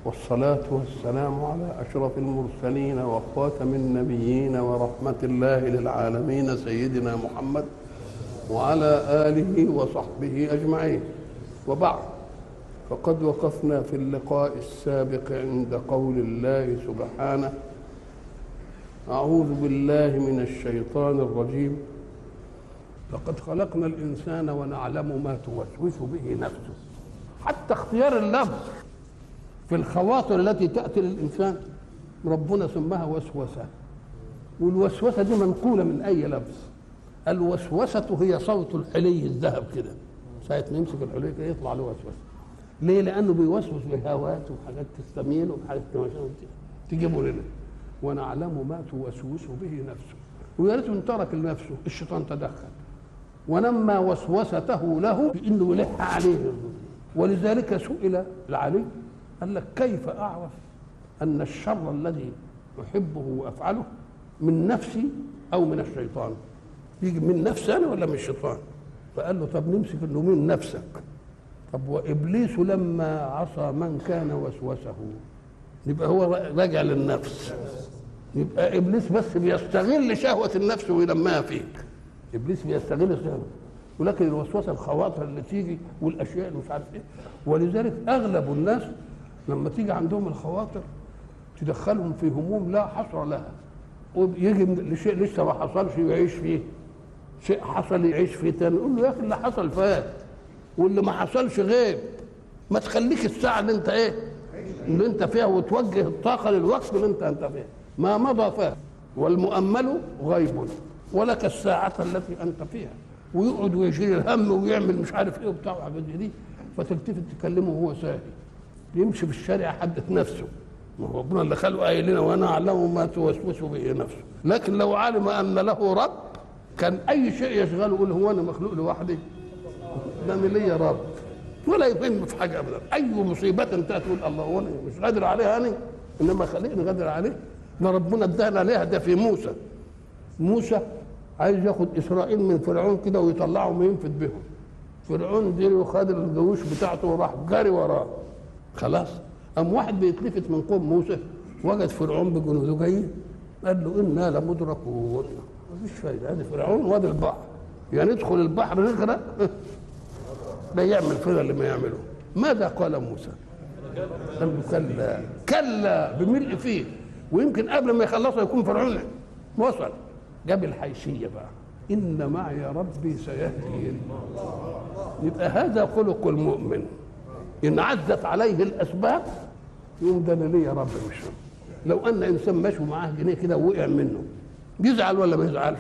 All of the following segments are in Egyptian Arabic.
والصلاة والسلام على أشرف المرسلين وخاتم النبيين ورحمة الله للعالمين سيدنا محمد وعلى آله وصحبه أجمعين وبعد فقد وقفنا في اللقاء السابق عند قول الله سبحانه أعوذ بالله من الشيطان الرجيم لقد خلقنا الإنسان ونعلم ما توسوس به نفسه حتى اختيار اللفظ في الخواطر التي تأتي للإنسان ربنا سماها وسوسة والوسوسة دي منقولة من أي لفظ الوسوسة هي صوت الحلي الذهب كده ساعة ما يمسك الحلي كده يطلع له وسوسة ليه؟ لأنه بيوسوس بهوات وحاجات تستميل وحاجات تجيبه لنا ونعلم ما توسوس به نفسه ويا ريت ان ترك لنفسه الشيطان تدخل ونمى وسوسته له بانه يلح عليه ولذلك سئل العلي قال لك كيف اعرف ان الشر الذي احبه وافعله من نفسي او من الشيطان يجي من نفسي انا ولا من الشيطان فقال له طب نمسك انه من نفسك طب وابليس لما عصى من كان وسوسه يبقى هو راجع للنفس يبقى ابليس بس بيستغل شهوه النفس ويلمها فيك ابليس بيستغل الشهوه ولكن الوسوسه الخواطر اللي تيجي والاشياء اللي مش عارف ايه ولذلك اغلب الناس لما تيجي عندهم الخواطر تدخلهم في هموم لا حصر لها ويجي لشيء لسه ما حصلش يعيش فيه شيء حصل يعيش فيه تاني يقول له يا اخي اللي حصل فات واللي ما حصلش غيب ما تخليك الساعه اللي انت ايه اللي انت فيها وتوجه الطاقه للوقت اللي انت انت فيه ما مضى فات والمؤمل غيب ولك الساعة التي أنت فيها ويقعد ويشيل الهم ويعمل مش عارف إيه وبتاع وحاجات دي فتلتفت تكلمه وهو ساهي يمشي في الشارع يحدث نفسه ما هو ربنا اللي خلقه قايل لنا وأنا أعلم ما توسوس به نفسه لكن لو علم أن له رب كان أي شيء يشغله يقول هو أنا مخلوق لوحدي ده أنا ليا رب ولا يهم في حاجة أبدا أي مصيبة أنت تقول الله وأنا مش قادر عليها أنا إنما خليني قادر عليه ده ربنا ادانا عليها ده في موسى موسى عايز ياخد اسرائيل من فرعون كده ويطلعهم وينفد بهم فرعون دي وخد الجيوش بتاعته وراح جاري وراه خلاص قام واحد بيتلفت من قوم موسى وجد فرعون بجنوده جايين قال له انا لمدركون مفيش فايده هذا فرعون وادي البحر يعني ندخل البحر نغرق لا يعمل فينا اللي ما يعمله ماذا قال موسى؟ قال له كلا كلا بملء فيه ويمكن قبل ما يخلصوا يكون فرعون وصل جاب الحيثيه بقى ان معي ربي سيهدين يبقى هذا خلق المؤمن ان عزت عليه الاسباب يقوم ده انا ليه يا رب مش لو ان انسان ماشي معاه جنيه كده ووقع منه يزعل ولا ما يزعلش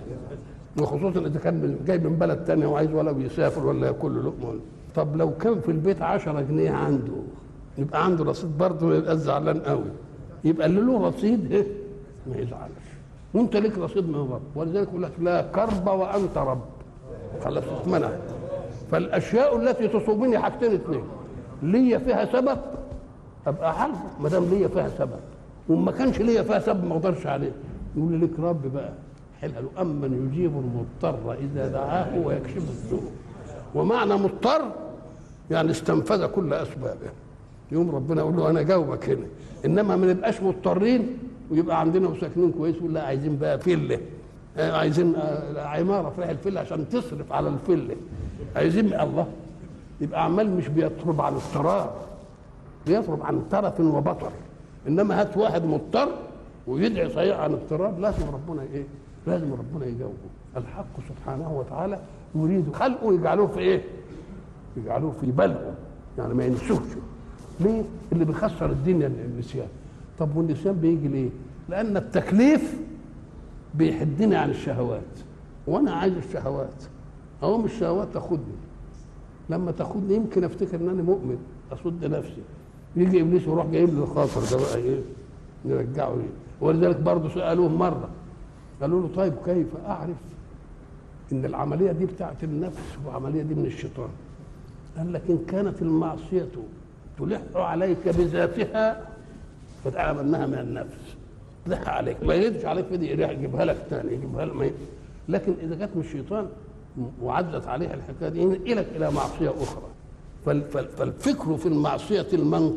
وخصوصا اذا كان جاي من بلد تانية وعايز ولا بيسافر ولا ياكل له لقمه طب لو كان في البيت 10 جنيه عنده يبقى عنده رصيد برضه يبقى زعلان قوي يبقى اللي له رصيد ايه ما يزعلش وانت ليك رصيد من رب ولذلك يقول لك لا كرب وانت رب خلاص اتمنع فالاشياء التي تصيبني حاجتين اثنين ليا فيها سبب ابقى حاسب ما دام ليا فيها سبب وما كانش ليا فيها سبب ما اقدرش عليه يقول لي لك رب بقى حلها له امن يجيب المضطر اذا دعاه ويكشف السوء ومعنى مضطر يعني استنفذ كل اسبابه يوم ربنا يقول له انا جاوبك هنا انما ما نبقاش مضطرين ويبقى عندنا وساكنين كويس ولا عايزين بقى فله عايزين عماره في الفله عشان تصرف على الفله عايزين الله يبقى عمال مش بيطرب عن اضطرار بيطرب عن ترف وبطر انما هات واحد مضطر ويدعي صحيح عن اضطرار لازم ربنا ايه؟ لازم ربنا يجاوبه الحق سبحانه وتعالى يريد خلقه يجعلوه في ايه؟ يجعلوه في بلعه يعني ما ينسوش ليه؟ اللي بيخسر الدنيا النسيان طب والنسيان بيجي ليه؟ لأن التكليف بيحدني عن الشهوات وأنا عايز الشهوات أقوم الشهوات تاخدني لما تاخدني يمكن أفتكر إن أنا مؤمن أصد نفسي يجي إبليس ويروح جايب لي الخاطر ده بقى إيه؟ نرجعه إيه؟ ولذلك برضه سألوه مرة قالوا له طيب كيف أعرف إن العملية دي بتاعت النفس والعملية دي من الشيطان؟ قال لك إن كانت المعصية تلح عليك بذاتها فتعلم انها من النفس تلح عليك ما يردش عليك في دي يجيبها لك ثاني يجيبها لك لكن اذا كانت من الشيطان وعزت عليها الحكايه دي ينقلك الى معصيه اخرى فالفكر في المعصيه المنقوله